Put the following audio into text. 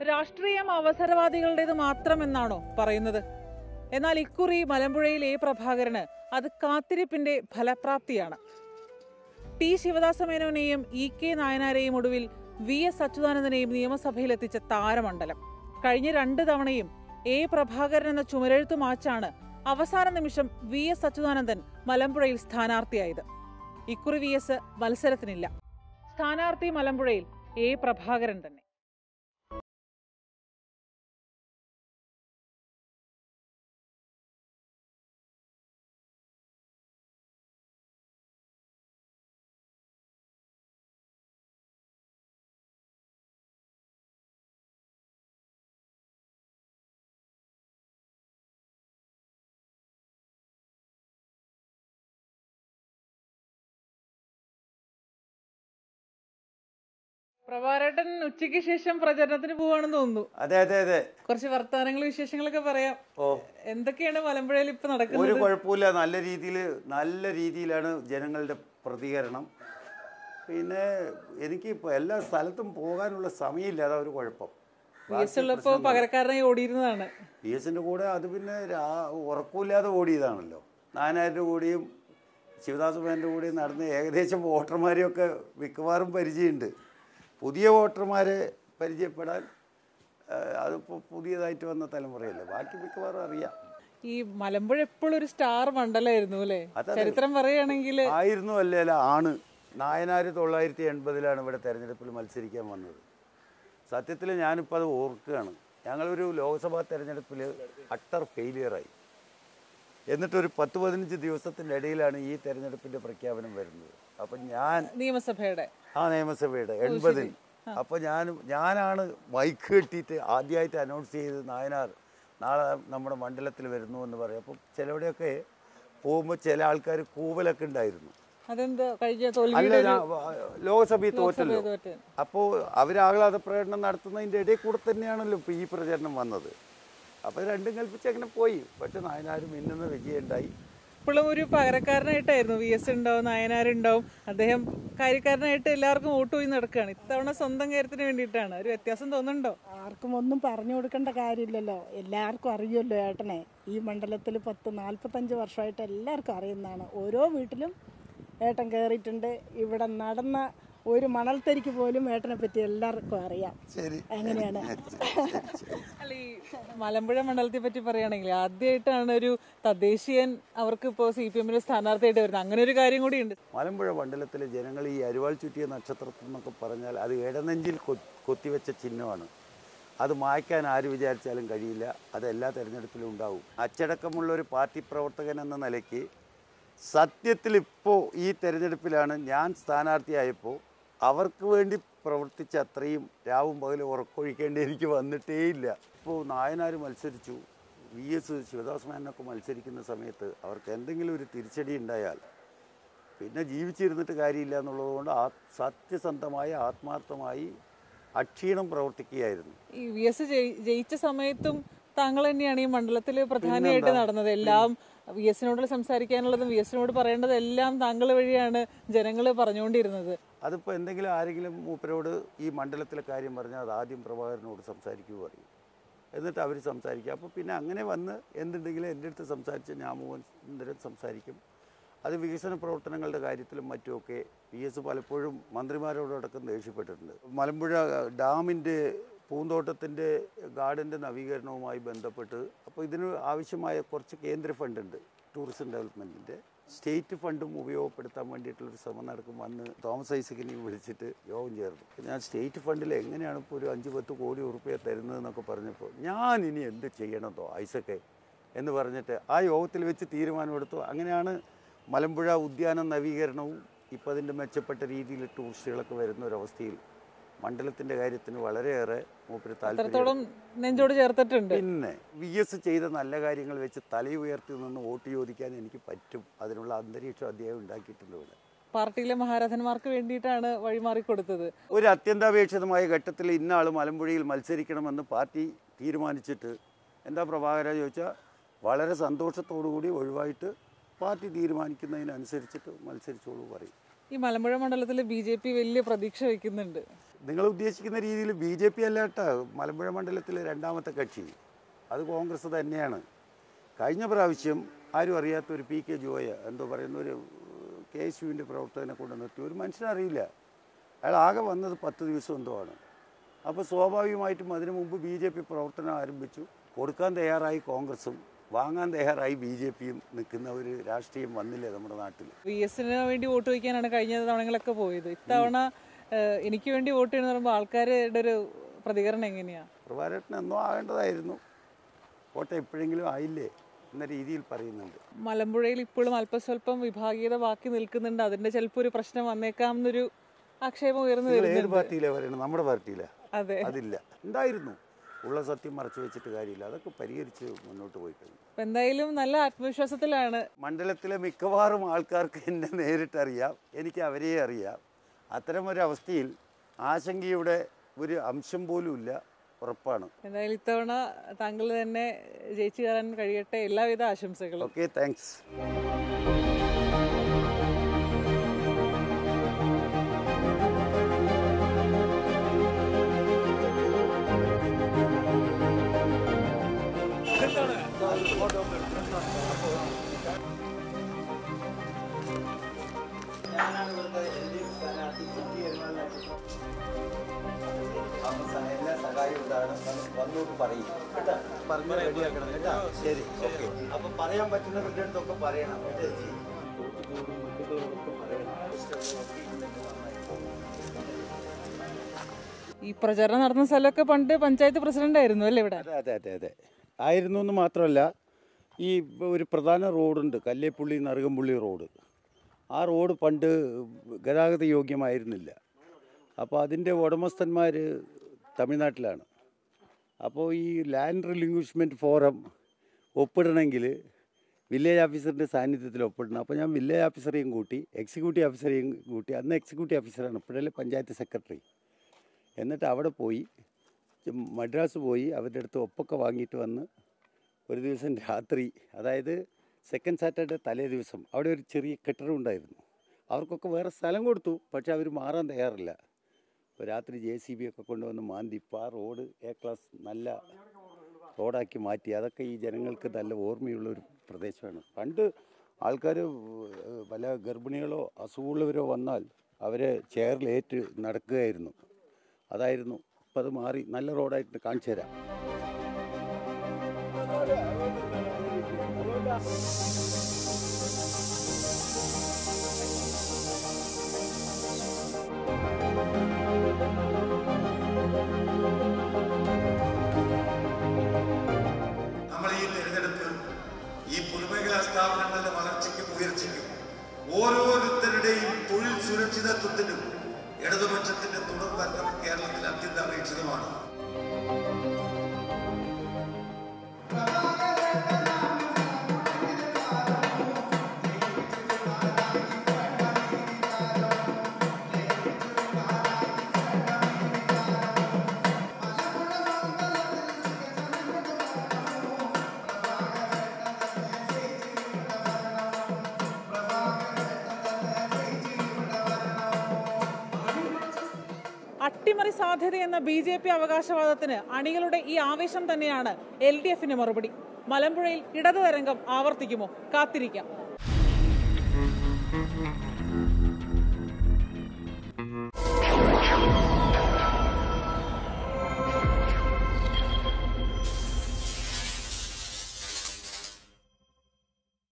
രാഷ്ട്രീയം അവസരവാദികളുടേത് മാത്രമെന്നാണോ പറയുന്നത് എന്നാൽ ഇക്കുറി മലമ്പുഴയിൽ എ പ്രഭാകരന് അത് കാത്തിരിപ്പിന്റെ ഫലപ്രാപ്തിയാണ് ടി ശിവദാസ മേനോനെയും ഇ കെ നായനാരെയും ഒടുവിൽ വി എസ് അച്യുതാനന്ദനെയും നിയമസഭയിലെത്തിച്ച താരമണ്ഡലം കഴിഞ്ഞ രണ്ട് തവണയും എ പ്രഭാകരൻ എന്ന ചുമരെഴുത്തു മാച്ചാണ് അവസാന നിമിഷം വി എസ് അച്യുതാനന്ദൻ മലമ്പുഴയിൽ സ്ഥാനാർത്ഥിയായത് ഇക്കുറി വി എസ് മത്സരത്തിനില്ല സ്ഥാനാർത്ഥി മലമ്പുഴയിൽ എ പ്രഭാകരൻ തന്നെ പ്രഭാരേട്ടൻ ഉച്ചയ്ക്ക് ശേഷം പ്രചരണത്തിന് പോവാണെന്ന് തോന്നുന്നു അതെ അതെ അതെ കുറച്ച് വർത്തമാനങ്ങൾ വിശേഷങ്ങളൊക്കെ പറയാം ഓ എന്തൊക്കെയാണ് മലമ്പുഴയിൽ ഇപ്പൊ ഒരു നടക്കുന്നത് കുഴപ്പമില്ല നല്ല രീതിയിൽ നല്ല രീതിയിലാണ് ജനങ്ങളുടെ പ്രതികരണം പിന്നെ എനിക്ക് ഇപ്പോൾ എല്ലാ സ്ഥലത്തും പോകാനുള്ള സമയമില്ല അതാ ഒരു കുഴപ്പം വി എസ് ഉള്ളപ്പോ പകരക്കാരനായി ഓടിയിരുന്നതാണ് പി എസിൻ്റെ കൂടെ അത് പിന്നെ രാ- ഉറക്കമില്ലാതെ ഓടിയതാണല്ലോ നാനായിരം കൂടിയും ശിവദാസ് മേൻ്റെ കൂടെയും നടന്ന് ഏകദേശം വോട്ടർമാരെയൊക്കെ മിക്കവാറും പരിചയമുണ്ട് പുതിയ വോട്ടർമാരെ പരിചയപ്പെടാൻ ആ, അതിപ്പോൾ പുതിയതായിട്ട് വന്ന തലമുറയല്ലേ ബാക്കി മിക്കവാറും അറിയാം ഈ മലമ്പുഴ എപ്പോഴും ഒരു സ്റ്റാർ മണ്ഡലമായിരുന്നു അല്ലേ അതെ. ചരിത്രം പറയുകയാണെങ്കിൽ ആയിരുന്നു അല്ലേ അല്ല ആണ് നായനാർ തൊള്ളായിരത്തി എൺപതിലാണ് ഇവിടെ തെരഞ്ഞെടുപ്പിൽ മത്സരിക്കാൻ വന്നത് സത്യത്തിൽ ഞാനിപ്പോൾ അത് ഓർക്കുകയാണ് ഞങ്ങളൊരു ലോക്സഭാ തെരഞ്ഞെടുപ്പിൽ അട്ടർ ഫെയിലിയറായി എന്നിട്ടൊരു പത്ത് പതിനഞ്ച് ദിവസത്തിൻ്റെ ഇടയിലാണ് ഈ തെരഞ്ഞെടുപ്പിൻ്റെ പ്രഖ്യാപനം വരുന്നത് അപ്പം ഞാൻ നിയമസഭയുടെ ആ നിയമസഭയുടെ എൺപതിൽ അപ്പോൾ ഞാൻ ഞാനാണ് മൈക്ക് കെട്ടിയിട്ട് ആദ്യമായിട്ട് അനൗൺസ് ചെയ്ത് നായനാർ നാളെ നമ്മുടെ മണ്ഡലത്തിൽ വരുന്നു എന്ന് പറയും അപ്പം ചിലവിടെയൊക്കെ പോകുമ്പോൾ ചില ആൾക്കാർ കൂവലൊക്കെ ഉണ്ടായിരുന്നു അതെന്താ കഴിഞ്ഞ അല്ല തോൽവിയുടെ ഒരു ഞാൻ ലോകസഭയിൽ തോറ്റല്ലോ തോറ്റ്. അപ്പോൾ അവർ ആഹ്ലാദ പ്രകടനം നടത്തുന്നതിൻ്റെ ഇടയിൽ കൂടെ തന്നെയാണല്ലോ ഇപ്പോൾ ഈ പ്രചരണം വന്നത് അപ്പോൾ രണ്ടും കൽപ്പിച്ച് അങ്ങനെ പോയി പക്ഷെ നായനാരും മിന്നുന്ന വിജയം ഉണ്ടായി ഇപ്പോഴും ഒരു പകരക്കാരനായിട്ടായിരുന്നു വി എസ് ഉണ്ടാവും നായനാരുണ്ടാവും അദ്ദേഹം കാര്യക്കാരനായിട്ട് എല്ലാവർക്കും വോട്ട് പോയി നടക്കുകയാണ് ഇത്തവണ സ്വന്തം കാര്യത്തിന് വേണ്ടിയിട്ടാണ് ഒരു വ്യത്യാസം തോന്നുന്നുണ്ടോ ആർക്കും ഒന്നും പറഞ്ഞു കൊടുക്കേണ്ട കാര്യമില്ലല്ലോ എല്ലാവർക്കും അറിയുമല്ലോ ഏട്ടനെ ഈ മണ്ഡലത്തിൽ പത്ത് നാൽപ്പത്തഞ്ച് വർഷമായിട്ട് എല്ലാവർക്കും അറിയുന്നതാണ് ഓരോ വീട്ടിലും ഏട്ടൻ കയറിയിട്ടുണ്ട് ഇവിടെ നടന്ന ഒരു മണൽത്തരിക്ക് പോലും ഏട്ടനെ പറ്റി എല്ലാവർക്കും അറിയാം ശരി അങ്ങനെയാണ് അല്ല ഈ മലമ്പുഴ മണ്ഡലത്തെ പറ്റി പറയുകയാണെങ്കിൽ ആദ്യമായിട്ടാണ് ഒരു തദ്ദേശീയൻ അവർക്ക് ഇപ്പോൾ സി പി എമ്മിന് സ്ഥാനാർത്ഥിയായിട്ട് വരുന്നത് അങ്ങനെ ഒരു കാര്യം കൂടിയുണ്ട് മലമ്പുഴ മണ്ഡലത്തിലെ ജനങ്ങൾ ഈ അരിവാൾ ചുറ്റിയ നക്ഷത്രത്തിൽ എന്നൊക്കെ പറഞ്ഞാൽ അത് ഇടനെഞ്ചിൽ കൊ- കൊത്തിവെച്ച ചിഹ്നമാണ് അത് മായ്ക്കാൻ ആര് വിചാരിച്ചാലും കഴിയില്ല അത് എല്ലാ തെരഞ്ഞെടുപ്പിലും ഉണ്ടാവും അച്ചടക്കമുള്ള ഒരു പാർട്ടി പ്രവർത്തകൻ എന്ന നിലയ്ക്ക് സത്യത്തിൽ ഇപ്പോൾ ഈ തെരഞ്ഞെടുപ്പിലാണ് ഞാൻ സ്ഥാനാർത്ഥിയായപ്പോൾ അവർക്ക് വേണ്ടി പ്രവർത്തിച്ച അത്രയും രാവും പകലും ഉറക്കൊഴിക്കേണ്ടി എനിക്ക് വന്നിട്ടേ ഇല്ല ഇപ്പോൾ നായനാർ മത്സരിച്ചു വി എസ് ശിവദാസ് മേനൊക്കെ മത്സരിക്കുന്ന സമയത്ത് അവർക്ക് എന്തെങ്കിലും ഒരു തിരിച്ചടി ഉണ്ടായാൽ പിന്നെ ജീവിച്ചിരുന്നിട്ട് കാര്യമില്ല എന്നുള്ളതുകൊണ്ട് ആ സത്യസന്ധമായി ആത്മാർത്ഥമായി അക്ഷീണം പ്രവർത്തിക്കുകയായിരുന്നു ഈ വി എസ് ജയിച്ച സമയത്തും താങ്കൾ തന്നെയാണ് ഈ മണ്ഡലത്തിൽ പ്രധാനമായിട്ട് നടന്നത് എല്ലാം വി എസിനോട് സംസാരിക്കാനുള്ളതും വി എസിനോട് പറയേണ്ടതെല്ലാം താങ്കൾ വഴിയാണ് ജനങ്ങൾ പറഞ്ഞുകൊണ്ടിരുന്നത് അതിപ്പോൾ എന്തെങ്കിലും ആരെങ്കിലും മൂപ്പരോട് ഈ മണ്ഡലത്തിലെ കാര്യം പറഞ്ഞാൽ അത് ആദ്യം പ്രഭാകരനോട് സംസാരിക്കൂ പറയും എന്നിട്ട് അവർ സംസാരിക്കും അപ്പോൾ പിന്നെ അങ്ങനെ വന്ന് എന്തുണ്ടെങ്കിലും എൻ്റെ അടുത്ത് സംസാരിച്ച് ഞാൻ മുഖാന്തരം സംസാരിക്കും അത് വികസന പ്രവർത്തനങ്ങളുടെ കാര്യത്തിലും മറ്റുമൊക്കെ പി എസ് പലപ്പോഴും മന്ത്രിമാരോടടക്കം ദേഷ്യപ്പെട്ടിട്ടുണ്ട് മലമ്പുഴ ഡാമിൻ്റെ പൂന്തോട്ടത്തിൻ്റെ ഗാർഡൻ്റെ നവീകരണവുമായി ബന്ധപ്പെട്ട് അപ്പോൾ ഇതിന് ആവശ്യമായ കുറച്ച് കേന്ദ്ര ഫണ്ടുണ്ട് ടൂറിസം ഡെവലപ്മെൻറ്റിൻ്റെ സ്റ്റേറ്റ് ഫണ്ടും ഉപയോഗപ്പെടുത്താൻ വേണ്ടിയിട്ടുള്ളൊരു ശ്രമം നടക്കും അന്ന് തോമസ് ഐസക്കിനെയും വിളിച്ചിട്ട് യോഗം ചേർന്നു ഞാൻ സ്റ്റേറ്റ് ഫണ്ടിൽ എങ്ങനെയാണ് ഇപ്പോൾ ഒരു അഞ്ച് പത്ത് കോടി ഉറുപ്പ്യ തരുന്നതെന്നൊക്കെ പറഞ്ഞപ്പോൾ ഞാൻ ഇനി എന്ത് ചെയ്യണമെന്നോ ഐസക്കെ എന്ന് പറഞ്ഞിട്ട് ആ യോഗത്തിൽ വെച്ച് തീരുമാനമെടുത്തു അങ്ങനെയാണ് മലമ്പുഴ ഉദ്യാന നവീകരണവും ഇപ്പോൾ അതിൻ്റെ മെച്ചപ്പെട്ട രീതിയിൽ ടൂറിസ്റ്റുകളൊക്കെ വരുന്ന ഒരവസ്ഥയിൽ മണ്ഡലത്തിൻ്റെ കാര്യത്തിന് വളരെയേറെ മൂപ്പര് താല്പര്യം അത്രത്തോളം നെഞ്ചോട് ചേർത്തിട്ടുണ്ട് പിന്നെ വി എസ് ചെയ്ത നല്ല കാര്യങ്ങൾ വെച്ച് തലയുയർത്തി നിന്ന് വോട്ട് ചോദിക്കാൻ എനിക്ക് പറ്റും അതിനുള്ള അന്തരീക്ഷം അദ്ദേഹം ഉണ്ടാക്കിയിട്ടുണ്ട് ഇവിടെ പാർട്ടിയിലെ മഹാരഥന്മാർക്ക് വേണ്ടിയിട്ടാണ് വഴിമാറി കൊടുത്തത് ഒരു അത്യന്താപേക്ഷിതമായ ഘട്ടത്തിൽ ഇന്ന ആൾ മലമ്പുഴയിൽ മത്സരിക്കണമെന്ന് പാർട്ടി തീരുമാനിച്ചിട്ട് എന്താ പ്രഭാകര ചോദിച്ചാൽ വളരെ സന്തോഷത്തോടു കൂടി ഒഴിവായിട്ട് പാർട്ടി തീരുമാനിക്കുന്നതിനനുസരിച്ചിട്ട് മത്സരിച്ചോളൂ പറയും ഈ മലമ്പുഴ മണ്ഡലത്തിൽ ബി ജെ പി വലിയ പ്രതീക്ഷ വയ്ക്കുന്നുണ്ട് നിങ്ങൾ ഉദ്ദേശിക്കുന്ന രീതിയിൽ ബി ജെ പി അല്ല കേട്ടോ മലമ്പുഴ മണ്ഡലത്തിലെ രണ്ടാമത്തെ കക്ഷി അത് കോൺഗ്രസ് തന്നെയാണ് കഴിഞ്ഞ പ്രാവശ്യം ആരും അറിയാത്ത ഒരു പി കെ ജോയ എന്തോ പറയുന്ന ഒരു കെ എസ് യുവിൻ്റെ പ്രവർത്തകനെ കൊണ്ട് നിർത്തി ഒരു മനുഷ്യനറിയില്ല അയാൾ ആകെ വന്നത് പത്ത് ദിവസം എന്തോ ആണ് അപ്പോൾ സ്വാഭാവികമായിട്ടും അതിനു മുമ്പ് ബി ജെ പി പ്രവർത്തനം ആരംഭിച്ചു കൊടുക്കാൻ തയ്യാറായി കോൺഗ്രസും വാങ്ങാൻ തയ്യാറായി ബി ജെ പിയും നിൽക്കുന്ന ഒരു രാഷ്ട്രീയം വന്നില്ലേ നമ്മുടെ നാട്ടിൽ വി എസിന് വേണ്ടി വോട്ട് വയ്ക്കാനാണ് കഴിഞ്ഞ തവണകളൊക്കെ പോയത് ഇത്തവണ ഏഹ്, എനിക്ക് വേണ്ടി വോട്ട് ചെയ്യുന്ന പറയുമ്പോൾ ആൾക്കാരുടെ ഒരു പ്രതികരണം എങ്ങനെയാ പ്രഭാരേട്ടൻ എന്നോ ആകേണ്ടതായിരുന്നു കോട്ട എപ്പോഴെങ്കിലും ആയില്ലേ എന്ന രീതിയിൽ പറയുന്നുണ്ട് മലമ്പുഴയിൽ ഇപ്പോഴും അല്പസ്വല്പം വിഭാഗീയത ബാക്കി നിൽക്കുന്നുണ്ട് അതിന്റെ ചിലപ്പോൾ ഒരു പ്രശ്നം വന്നേക്കാം എന്നൊരു ആക്ഷേപം ഉയർന്നു നിങ്ങൾ ഏത് വരുന്നുണ്ട് പാർട്ടിയിലാണ് പറയുന്നത് നമ്മുടെ പാർട്ടിയിലാണ് അതെ അതില്ല ഉണ്ടായിരുന്നു ഉള്ള സത്യം മറച്ചു വെച്ചിട്ട് കാര്യമില്ല അതൊക്കെ പരിഹരിച്ച് മുന്നോട്ട് പോയി കഴിഞ്ഞു അപ്പൊ എന്തായാലും നല്ല ആത്മവിശ്വാസത്തിലാണ് മണ്ഡലത്തിലെ മിക്കവാറും ആൾക്കാർക്ക് എന്നെ നേരിട്ടറിയാം എനിക്ക് അവരെ അറിയാം അത്തരമൊരു അവസ്ഥയിൽ ആശങ്കയുടെ ഒരു അംശം പോലും ഇല്ല ഉറപ്പാണ് എന്തായാലും ഇത്തവണ താങ്കൾ തന്നെ ജയിച്ചു കയറാൻ കഴിയട്ടെ എല്ലാവിധ ആശംസകളും ഓക്കെ താങ്ക്സ് എല്ലാ സഹായവും വന്നോട്ട് പറയും പറഞ്ഞ് റെഡിയാക്കണം കേട്ടാ ശരി ഓക്കെ അപ്പൊ പറയാൻ പറ്റുന്നവരുടെ അടുത്തൊക്കെ പറയണം കേട്ടോ ചേച്ചി? ഈ പ്രചരണം നടന്ന സ്ഥലമൊക്കെ പണ്ട് പഞ്ചായത്ത് പ്രസിഡന്റ് ആയിരുന്നു അല്ലേ ഇവിടെ അതെ അതെ അതെ അതെ ആയിരുന്നു എന്ന് മാത്രമല്ല ഈ ഒരു പ്രധാന റോഡുണ്ട് കല്ലേപ്പുള്ളി നറുകമ്പുള്ളി റോഡ് ആ റോഡ് പണ്ട് ഗതാഗത യോഗ്യമായിരുന്നില്ല അപ്പോൾ അതിൻ്റെ ഉടമസ്ഥന്മാർ തമിഴ്നാട്ടിലാണ് അപ്പോൾ ഈ ലാൻഡ് റിലിംഗ്വിഷ്മെൻറ്റ് ഫോറം ഒപ്പിടണമെങ്കിൽ വില്ലേജ് ഓഫീസറിൻ്റെ സാന്നിധ്യത്തിൽ ഒപ്പിടണം അപ്പോൾ ഞാൻ വില്ലേജ് ഓഫീസറെയും കൂട്ടി എക്സിക്യൂട്ടീവ് ഓഫീസറെയും കൂട്ടി അന്ന് എക്സിക്യൂട്ടീവ് ഓഫീസറാണ് ഇപ്പോഴല്ലേ പഞ്ചായത്ത് സെക്രട്ടറി എന്നിട്ട് അവിടെ പോയി മദ്രാസ് പോയി അവരുടെ അടുത്ത് ഒപ്പൊക്കെ വാങ്ങിയിട്ട് വന്ന് ഒരു ദിവസം രാത്രി അതായത് സെക്കൻഡ് സാറ്റർഡേ തലേ ദിവസം അവിടെ ഒരു ചെറിയ കെട്ടിടം ഉണ്ടായിരുന്നു അവർക്കൊക്കെ വേറെ സ്ഥലം കൊടുത്തു പക്ഷെ അവർ മാറാൻ തയ്യാറില്ല അപ്പോൾ രാത്രി ജെ സി ബി ഒക്കെ കൊണ്ടുവന്ന് മാന്തി ഇപ്പോൾ ആ റോഡ് എ ക്ലാസ് നല്ല റോഡാക്കി മാറ്റി അതൊക്കെ ഈ ജനങ്ങൾക്ക് നല്ല ഓർമ്മയുള്ള ഒരു പ്രദേശമാണ് പണ്ട് ആൾക്കാർ പല ഗർഭിണികളോ അസുഖമുള്ളവരോ വന്നാൽ അവരെ ചെയറിലേറ്റ് നടക്കുകയായിരുന്നു അതായിരുന്നു ഇപ്പം അത് മാറി നല്ല റോഡായിട്ട് കാണിച്ചു തരാം നമ്മൾ ഈ തെരഞ്ഞെടുപ്പ് ഈ പൊതുമേഖലാ സ്ഥാപനങ്ങളുടെ വളർച്ചയ്ക്കും ഉയർച്ചയ്ക്കും ഓരോരുത്തരുടെയും തൊഴിൽ സുരക്ഷിതത്വത്തിനും ഇടതുപക്ഷത്തിന്റെ തുടർ ഭരണം കേരളത്തിൽ അത്യന്താപേക്ഷിതമാണ് അട്ടിമറി സാധ്യതയെന്ന ബി ജെ പി അവകാശവാദത്തിന് അണികളുടെ ഈ ആവേശം തന്നെയാണ് എൽ ഡി എഫിന് മറുപടി മലമ്പുഴയിൽ ഇടതു തരംഗം ആവർത്തിക്കുമോ കാത്തിരിക്കാം